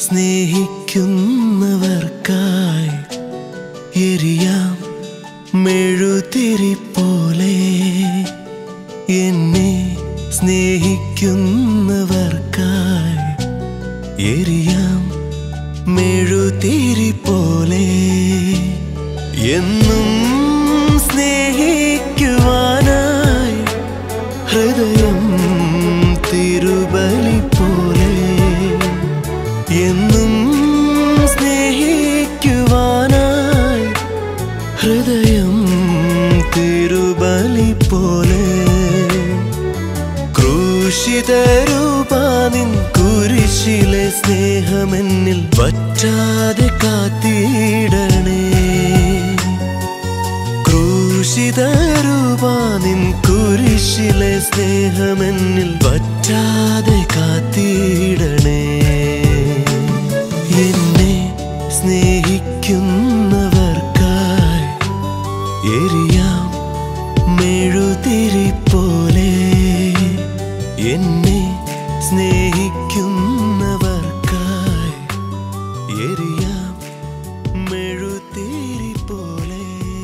സ്നേഹിക്കുന്നവർക്കായി എരിയാം മെഴുതിരി പോലെ എന്നെ സ്നേഹിക്കുന്നവർക്കായി എരിയാം മെഴുതിരി പോലെ എന്നും സ്നേഹിക്കുവാനായി ഹൃദയം തിരുബലി പോലെ എന്നും സ്നേഹിക്കുവാനായി ഹൃദയം തിരുബലി പോലെ ക്രൂശിതരൂപാനിൻ കുരിശിലെ സ്നേഹമെന്നിൽ വറ്റാതെ കാത്തിടണേ ക്രൂശിതരൂപാനിൻ കുരിശിലെ സ്നേഹമെന്നിൽ വറ്റാതെ കാത്തിടണേ എന്നെ സ്നേഹിക്കുന്നവർക്കായി എരിയാം മെഴുതിരി പോലെ എന്നെ സ്നേഹിക്കുന്നവർക്കായി എരിയാം മെഴുതിരി പോലെ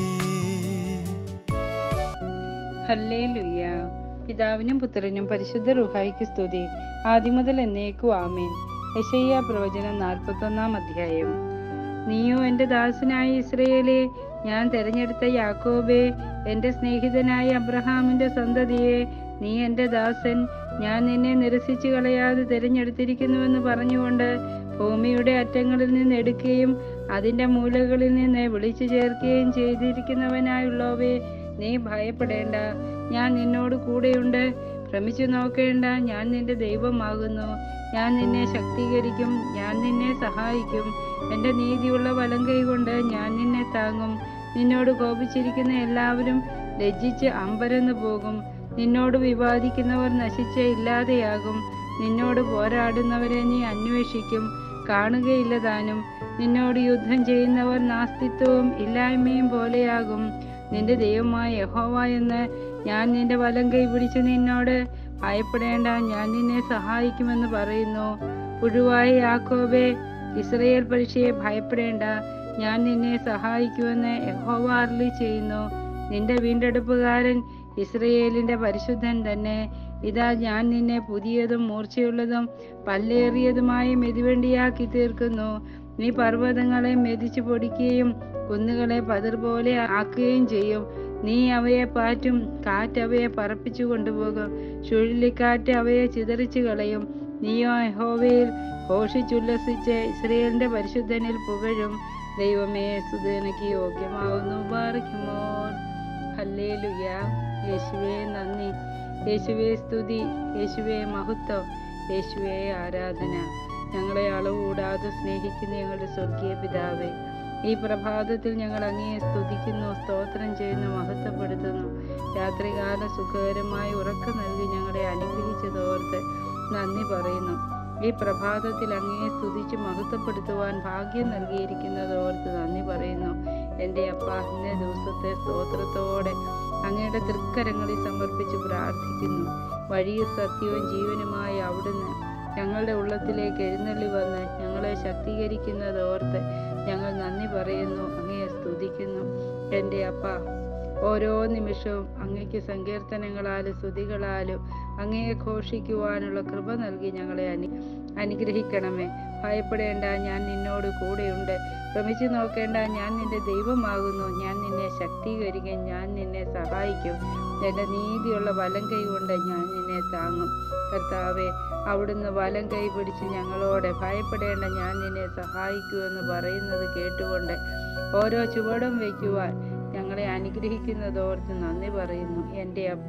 ഹല്ലേലൂയ പിതാവിനും പുത്രനും പരിശുദ്ധ റുഹായിക്ക് സ്തുതി ആദ്യം മുതൽ എന്നേക്കും ആമേൻ യശയ്യ പ്രവചനം നാൽപ്പത്തൊന്നാം അധ്യായം നീയോ എൻ്റെ ദാസനായ ഇസ്രയേലെ ഞാൻ തെരഞ്ഞെടുത്ത യാക്കോബെ എൻ്റെ സ്നേഹിതനായ അബ്രഹാമിൻ്റെ സന്തതിയെ നീ എൻ്റെ ദാസൻ ഞാൻ നിന്നെ നിരസിച്ചു കളയാതെ തിരഞ്ഞെടുത്തിരിക്കുന്നുവെന്ന് പറഞ്ഞുകൊണ്ട് ഭൂമിയുടെ അറ്റങ്ങളിൽ നിന്ന് എടുക്കുകയും അതിൻ്റെ മൂലകളിൽ നിന്ന് വിളിച്ചു ചേർക്കുകയും ചെയ്തിരിക്കുന്നവനായുള്ളവേ നീ ഭയപ്പെടേണ്ട ഞാൻ നിന്നോട് കൂടെയുണ്ട് ഭ്രമിച്ചു നോക്കേണ്ട ഞാൻ നിന്റെ ദൈവമാകുന്നു ഞാൻ നിന്നെ ശക്തീകരിക്കും ഞാൻ നിന്നെ സഹായിക്കും എൻ്റെ നീതിയുള്ള വലം കൈകൊണ്ട് ഞാൻ നിന്നെ താങ്ങും നിന്നോട് കോപിച്ചിരിക്കുന്ന എല്ലാവരും ലജ്ജിച്ച് അമ്പരന്നു പോകും നിന്നോട് വിവാദിക്കുന്നവർ നശിച്ച് ഇല്ലാതെയാകും നിന്നോട് പോരാടുന്നവരെ നീ അന്വേഷിക്കും കാണുകയില്ല താനും നിന്നോട് യുദ്ധം ചെയ്യുന്നവർ നാസ്തിത്വവും ഇല്ലായ്മയും പോലെയാകും നിന്റെ ദൈവമായ യഹോവ എന്ന് ഞാൻ നിന്റെ വലം കൈ പിടിച്ച് നിന്നോട് ഭയപ്പെടേണ്ട ഞാൻ നിന്നെ സഹായിക്കുമെന്ന് പറയുന്നു പുഴുവായ യാക്കോബെ ഇസ്രയേൽ പരീക്ഷയെ ഭയപ്പെടേണ്ട ഞാൻ നിന്നെ സഹായിക്കുമെന്ന് യഹോവ അരുളി ചെയ്യുന്നു നിന്റെ വീണ്ടെടുപ്പുകാരൻ ഇസ്രയേലിന്റെ പരിശുദ്ധൻ തന്നെ ഇതാ ഞാൻ നിന്നെ പുതിയതും മൂർച്ചയുള്ളതും പല്ലേറിയതുമായ മെതിവണ്ടിയാക്കി തീർക്കുന്നു നീ പർവ്വതങ്ങളെ മെതിച്ചു പൊടിക്കുകയും കുന്നുകളെ പതിർ പോലെ ആക്കുകയും ചെയ്യും നീ അവയെ പാറ്റും കാറ്റ് അവയെ പറപ്പിച്ചു കൊണ്ടുപോകും ചുഴലിക്കാറ്റ് അവയെ ചിതറിച്ചു കളയും നീയോ യഹോവയിൽ ഘോഷിച്ചുല്ലസിച്ച് ഇസ്രയേലിന്റെ പരിശുദ്ധനിൽ പുകഴും ദൈവമേ സുതനക്ക് യോഗ്യമാവുന്നു ബാറിക്കുമോർ ഹല്ലേലുയ യേശുവേ നന്ദി യേശുവേ സ്തുതി യേശുവേ മഹത്വം യേശുവേ ആരാധന ഞങ്ങളെ അളവുകൂടാതെ സ്നേഹിക്കുന്ന ഞങ്ങളുടെ സ്വർഗീയ പിതാവേ ഈ പ്രഭാതത്തിൽ ഞങ്ങൾ അങ്ങയെ സ്തുതിക്കുന്നു സ്തോത്രം ചെയ്യുന്നു മഹത്വപ്പെടുത്തുന്നു രാത്രികാല സുഖകരമായ ഉറക്കം നൽകി ഞങ്ങളെ അനുഗ്രഹിച്ചതോർത്ത് നന്ദി പറയുന്നു ഈ പ്രഭാതത്തിൽ അങ്ങയെ സ്തുതിച്ച് മഹത്വപ്പെടുത്തുവാൻ ഭാഗ്യം നൽകിയിരിക്കുന്നതോർത്ത് നന്ദി പറയുന്നു എൻ്റെ അപ്പ ഇന്ന ദിവസത്തെ സ്തോത്രത്തോടെ അങ്ങയുടെ തൃക്കരങ്ങളിൽ സമർപ്പിച്ച് പ്രാർത്ഥിക്കുന്നു വഴിയും സത്യവും ജീവനുമായി അവിടുന്ന് ഞങ്ങളുടെ ഉള്ളത്തിലേക്ക് എഴുന്നള്ളി വന്ന് ഞങ്ങളെ ശക്തീകരിക്കുന്നതോർത്ത് ഞങ്ങൾ നന്ദി പറയുന്നു അങ്ങയെ സ്തുതിക്കുന്നു എൻ്റെ അപ്പ ഓരോ നിമിഷവും അങ്ങയ്ക്ക് സങ്കീർത്തനങ്ങളാലും സ്തുതികളാലും അങ്ങയെ ഘോഷിക്കുവാനുള്ള കൃപ നൽകി ഞങ്ങളെ അനു അനുഗ്രഹിക്കണമേ ഭയപ്പെടേണ്ട ഞാൻ നിന്നോട് കൂടെയുണ്ട് ഭ്രമിച്ചു നോക്കേണ്ട ഞാൻ നിന്റെ ദൈവമാകുന്നു ഞാൻ നിന്നെ ശക്തീകരിക്കും ഞാൻ നിന്നെ സഹായിക്കും എൻ്റെ നീതിയുള്ള വലം കൈ കൊണ്ട് ഞാൻ നിന്നെ താങ്ങും കർത്താവെ അവിടുന്ന് വലം കൈ പിടിച്ച് ഞങ്ങളോട് ഭയപ്പെടേണ്ട ഞാൻ നിന്നെ സഹായിക്കുമെന്ന് പറയുന്നത് കേട്ടുകൊണ്ട് ഓരോ ചുവടും വയ്ക്കുവാൻ ഞങ്ങളെ അനുഗ്രഹിക്കുന്നതോർത്ത് നന്ദി പറയുന്നു എൻ്റെ അപ്പ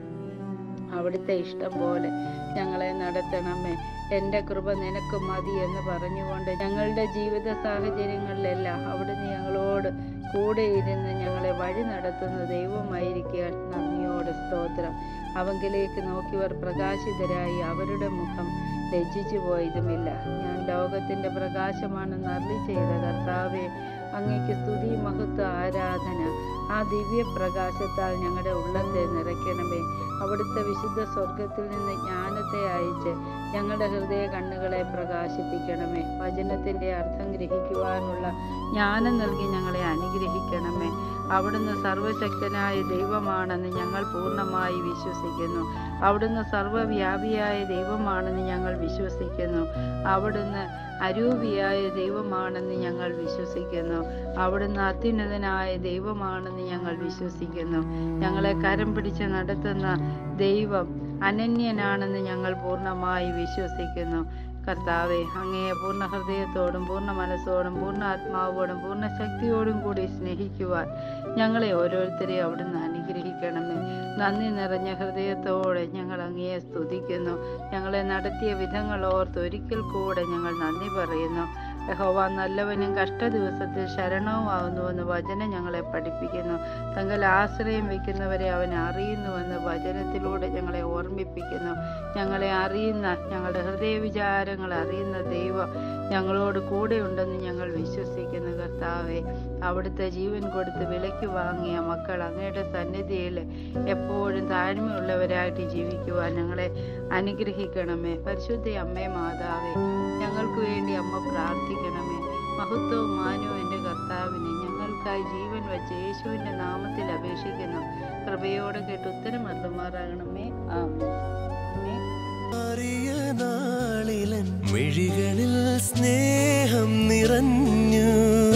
അവിടുത്തെ ഇഷ്ടം പോലെ ഞങ്ങളെ നടത്തണമേ എൻ്റെ കൃപ നിനക്ക് മതി എന്ന് പറഞ്ഞുകൊണ്ട് ഞങ്ങളുടെ ജീവിത സാഹചര്യങ്ങളിലെല്ലാം അവിടുന്ന് ഞങ്ങളോട് കൂടെ ഇരുന്ന് ഞങ്ങളെ വഴി നടത്തുന്ന ദൈവമായിരിക്കാൻ നന്ദിയോടെ സ്തോത്രം അവങ്കിലേക്ക് നോക്കിയവർ പ്രകാശിതരായി അവരുടെ മുഖം ലജ്ജിച്ചു പോയതുമില്ല ഞാൻ ലോകത്തിന്റെ പ്രകാശമാണെന്ന് അരുളി ചെയ്ത കർത്താവെ അങ്ങയ്ക്ക് സ്തുതി മഹത്വ ആരാധന ആ ദിവ്യ പ്രകാശത്താൽ ഞങ്ങളുടെ ഉള്ളത്തെ നിറയ്ക്കണമേ അവിടുത്തെ വിശുദ്ധ സ്വർഗത്തിൽ നിന്ന് ജ്ഞാന വചനത്തെ അയച്ച് ഞങ്ങളുടെ ഹൃദയ കണ്ണുകളെ പ്രകാശിപ്പിക്കണമേ വചനത്തിന്റെ അർത്ഥം ഗ്രഹിക്കുവാനുള്ള ജ്ഞാനം നൽകി ഞങ്ങളെ അനുഗ്രഹിക്കണമേ അവിടുന്ന് സർവശക്തനായ ദൈവമാണെന്ന് ഞങ്ങൾ പൂർണ്ണമായി വിശ്വസിക്കുന്നു അവിടുന്ന് സർവവ്യാപിയായ ദൈവമാണെന്ന് ഞങ്ങൾ വിശ്വസിക്കുന്നു അവിടുന്ന് അരൂപിയായ ദൈവമാണെന്ന് ഞങ്ങൾ വിശ്വസിക്കുന്നു അവിടുന്ന് അത്യുന്നതനായ ദൈവമാണെന്ന് ഞങ്ങൾ വിശ്വസിക്കുന്നു ഞങ്ങളെ കരം പിടിച്ച് നടത്തുന്ന ദൈവം അനന്യനാണെന്ന് ഞങ്ങൾ പൂർണ്ണമായി വിശ്വസിക്കുന്നു കർത്താവെ അങ്ങയെ പൂർണ്ണ ഹൃദയത്തോടും പൂർണ്ണ മനസ്സോടും പൂർണ്ണ ആത്മാവോടും പൂർണ്ണ ശക്തിയോടും കൂടി സ്നേഹിക്കുവാൻ ഞങ്ങളെ ഓരോരുത്തരെയും അവിടുന്ന് അനുഗ്രഹിക്കണമേ നന്ദി നിറഞ്ഞ ഹൃദയത്തോടെ ഞങ്ങൾ അങ്ങയെ സ്തുതിക്കുന്നു ഞങ്ങളെ നടത്തിയ വിധങ്ങൾ ഓർത്ത് ഒരിക്കൽ കൂടെ ഞങ്ങൾ നന്ദി പറയുന്നു യഹോവ നല്ലവനും കഷ്ട ദിവസത്തിൽ ശരണവുമാകുന്നുവെന്ന് വചനം ഞങ്ങളെ പഠിപ്പിക്കുന്നു തങ്ങൾ ആശ്രയം വെക്കുന്നവരെ അവൻ അറിയുന്നുവെന്ന് വചനത്തിലൂടെ ഞങ്ങളെ ഓർമ്മിപ്പിക്കുന്നു ഞങ്ങളെ അറിയുന്ന ഞങ്ങളുടെ ഹൃദയ വിചാരങ്ങൾ അറിയുന്ന ദൈവം ഞങ്ങളോട് കൂടെയുണ്ടെന്ന് ഞങ്ങൾ വിശ്വസിക്കുന്നു കർത്താവെ അവിടുത്തെ ജീവൻ കൊടുത്ത് വിലയ്ക്ക് വാങ്ങിയ മക്കൾ അങ്ങയുടെ സന്നിധിയിൽ എപ്പോഴും താഴ്മയുള്ളവരായിട്ട് ജീവിക്കുവാൻ ഞങ്ങളെ അനുഗ്രഹിക്കണമേ പരിശുദ്ധ അമ്മേ മാതാവേ ഞങ്ങൾക്ക് വേണ്ടി അമ്മ പ്രാർത്ഥിക്കണമേ മഹത്വവും മാനവും എൻ്റെ കർത്താവിനെ ഞങ്ങൾക്കായി ജീവൻ വെച്ച യേശുവിൻ്റെ നാമത്തിൽ അപേക്ഷിക്കുന്നു കൃപയോടെ കേട്ട് ഉത്തരം അരുളുമാറാകണമേ ആമേൻ മാറിയ നാളിലൻ മിഴികളിൽ സ്നേഹം നിറഞ്ഞു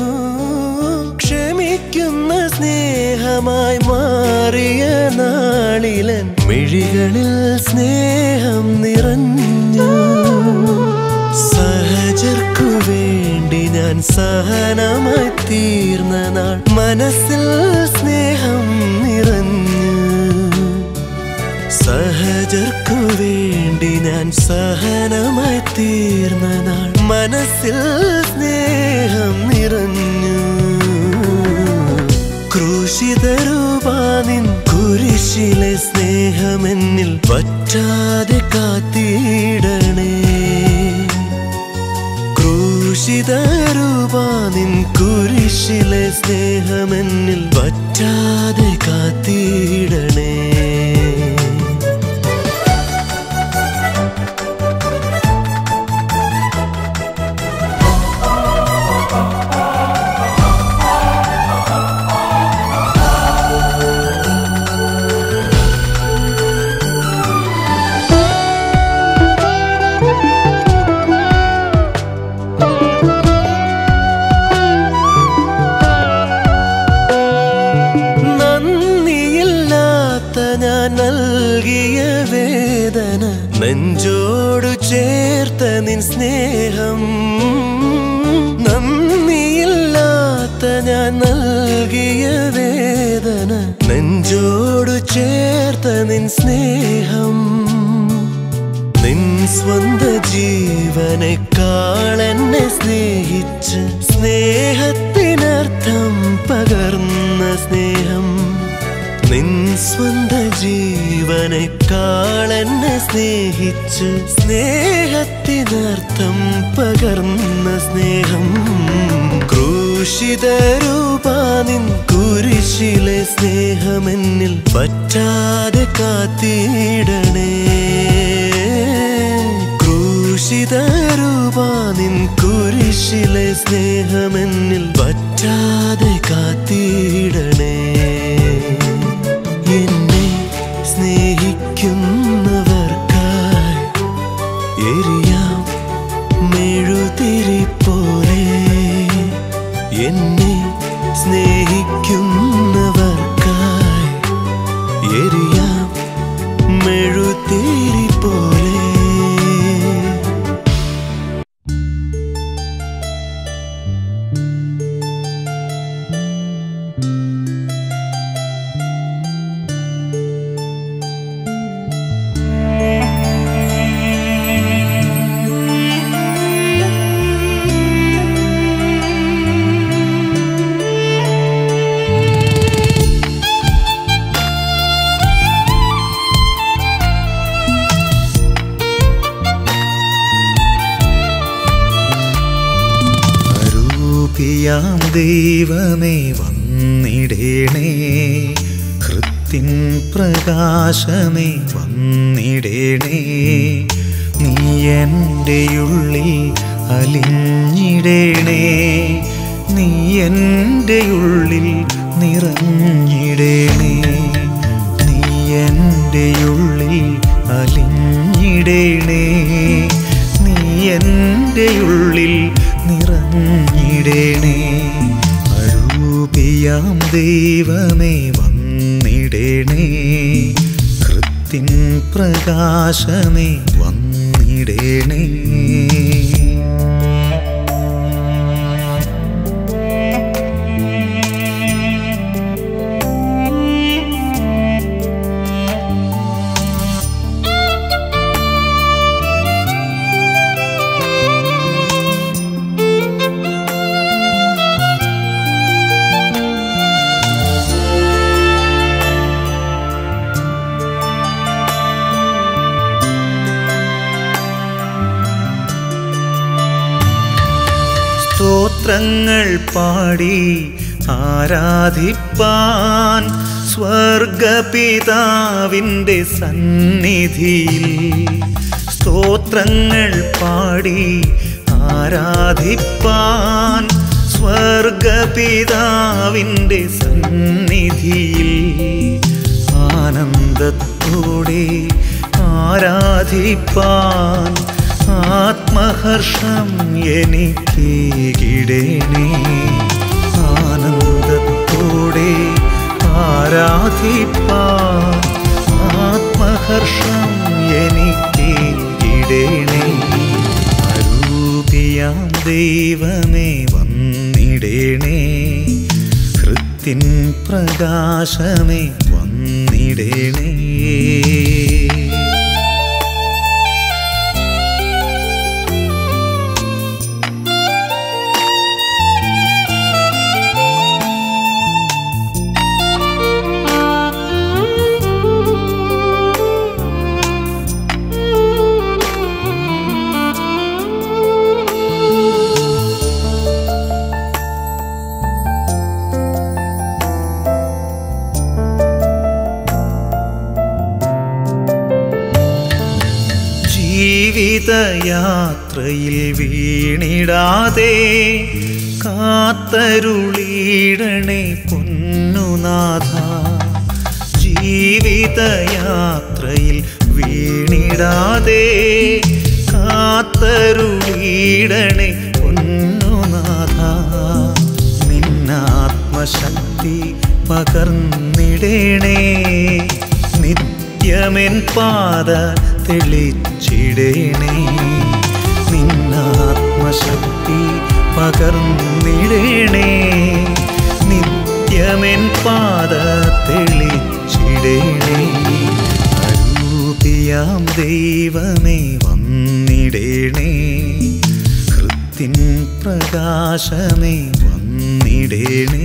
ക്ഷമിക്കുന്ന സ്നേഹമായി മാറിയ നാളിലൻ മിഴികളിൽ സ്നേഹം നിറഞ്ഞു സഹജർക്കു വേണ്ടി ഞാൻ സഹനമായി തീർന്ന നാൾ മനസ്സിൽ സ്നേഹം നിറഞ്ഞു സഹജർക്കു വേണ്ടി ഞാൻ സഹനമായി തീർന്ന നാൾ മനസ്സിൽ സ്നേഹം നിറഞ്ഞു ക്രൂശിതരൂപാനിൻ കുരിശിലെ സ്നേഹമെന്നിൽ പറ്റാതെ കാത്തിടണേ ക്രൂശിതരൂപാനിൻ കുരിശിലെ സ്നേഹമെന്നിൽ പറ്റാതെ കാത്തിടണേ നന്ദിയില്ലാത്ത ഞാൻ നൽകിയ വേദന നെഞ്ചോടു ചേർത്ത നിൻ സ്നേഹം നന്ദിയില്ലാത്ത ഞാൻ നൽകിയ വേദന നെഞ്ചോടു ചേർത്ത നിൻ സ്നേഹം നിൻ സ്വന്ത ജീവനേക്കാൾ എന്നെ സ്നേഹിച്ച് സ്നേഹത്തിനർത്ഥം പകർന്ന സ്നേഹം നിൻ സ്വന്ത ജീവനേക്കാൾ എന്നെ സ്നേഹിച്ച് സ്നേഹത്തിനർത്ഥം പകർന്ന സ്നേഹം ക്രൂശിതരൂപാനിൻ കുരിശിലെ സ്നേഹമെന്നിൽ പറ്റാതെ കാത്തിടണേ ക്രൂശിതരൂപാനിൻ കുരിശിലെ സ്നേഹമെന്നിൽ പറ്റാതെ കാത്തിടണേ എന്നെ സ്നേഹിക്കുന്നവർക്കായി എരിയാം മെഴുതിരി പോലെ എന്നെ സ്നേഹിക്കുന്നവർക്കായി എരിയാം മെഴുതിരി പോലെ അരൂപിയാം ദൈവമേ വന്നിടേണേ ഹൃത്തിൻ പ്രകാശമേ വന്നിടേണേ നീ എൻ്റെ ഉള്ളിൽ അലിഞ്ഞിടേണേ നീ എൻ്റെ ഉള്ളിൽ നിറഞ്ഞിടേണേ നീ എൻ്റെ ഉള്ളിൽ അലിഞ്ഞിടേണേ നീ എൻ്റെ ഉള്ളിൽ നിറഞ്ഞിടേണേ അരൂപിയാം ദൈവമേ വന്നിടേണേ കൃത്തിൻ പ്രകാശമേ വന്നിടേണേ സ്തോത്രങ്ങൾ പാടി ആരാധിപ്പാൻ സ്വർഗപിതാവിൻ്റെ സന്നിധിയിൽ സ്തോത്രങ്ങൾ പാടി ആരാധിപ്പാൻ സ്വർഗപിതാവിൻ്റെ സന്നിധിയിൽ ആനന്ദത്തോടെ ആരാധിപ്പാൻ ആത്മഹർഷം എനിക്കേകിടേണേ ആനന്ദത്തോടെ ആരാധിപ്പാൻ ആത്മഹർഷം എനിക്കേകിടേണേ അരൂപിയാം ദൈവമേ വന്നിടേണേ ഹൃത്തിൻ പ്രകാശമേ വന്നിടേണേ ജീവിതയാത്രയിൽ വീണിടാതെ കാത്തരുളിയിടണേ പൊന്നുനാഥ ജീവിതയാത്രയിൽ വീണിടാതെ കാത്തരുളിയിടണേ പൊന്നുനാഥ നിന്നാത്മശക്തി പകർന്നിടണേ നിത്യമെൻ പാത തെളിച്ചിടേണേ നിന്നാത്മശക്തി പകർന്നിടേണേ നിത്യമെൻ പാത തെളിച്ചിടേണേ അരൂപിയാം ദൈവമേ വന്നിടേണേ ഹൃത്തിൻ പ്രകാശമേ വന്നിടേണേ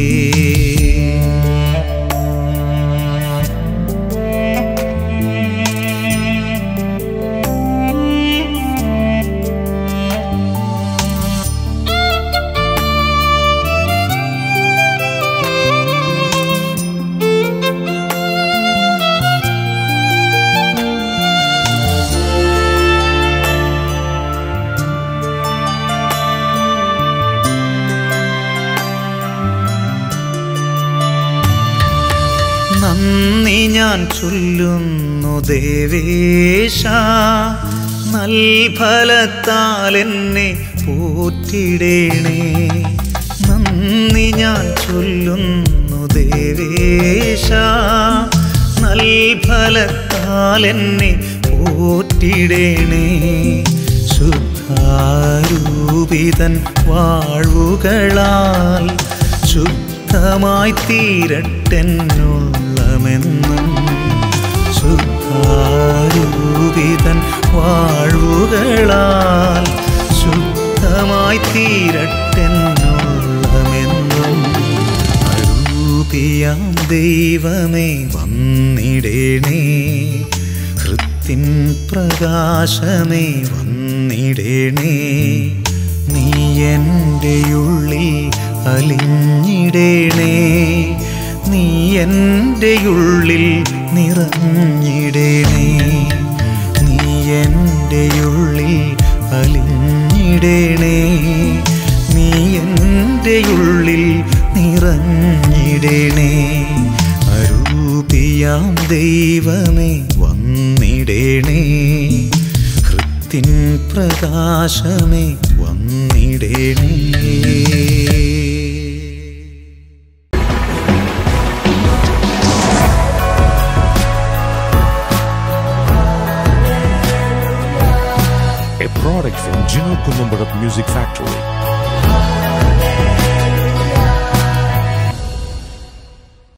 നന്ദി ഞാൻ ചൊല്ലുന്നു ദേവേശ നൽഫലത്താൽ എന്നെ പോറ്റിടേണേ നന്ദി ഞാൻ ചൊല്ലുന്നു ദേവേശ നൽഫലത്താൽ എന്നെ പോറ്റിടേണേ ശുദ്ധാരൂപിതൻ വാഴ്വുകളാൽ ശുദ്ധമായി തീരട്ടെന്നുള്ളമെന്നും ശുദ്ധാരൂപിതൻ വാഴ്വുകളാൽ ശുദ്ധമായി തീരട്ടെന്നുള്ളമെന്നും അരൂപിയാം ദൈവമേ വന്നിടേണേ ഹൃത്തിൻ പ്രകാശമേ വന്നിടേണേ നീ എൻ്റെ ഉള്ളിൽ അലിഞ്ഞിടേണേ നീ എൻ്റെ ഉള്ളിൽ നിറഞ്ഞിടണേ നീ എൻ്റെ ഉള്ളിൽ അലിഞ്ഞിടണേ നീ എൻ്റെ ഉള്ളിൽ നിറഞ്ഞിടണേ അരൂപിയാം ദൈവമേ വന്നിടണേ ഹൃത്തിൻ പ്രകാശമേ വന്നിടണേ a product from Gino Columbarat Music Factory.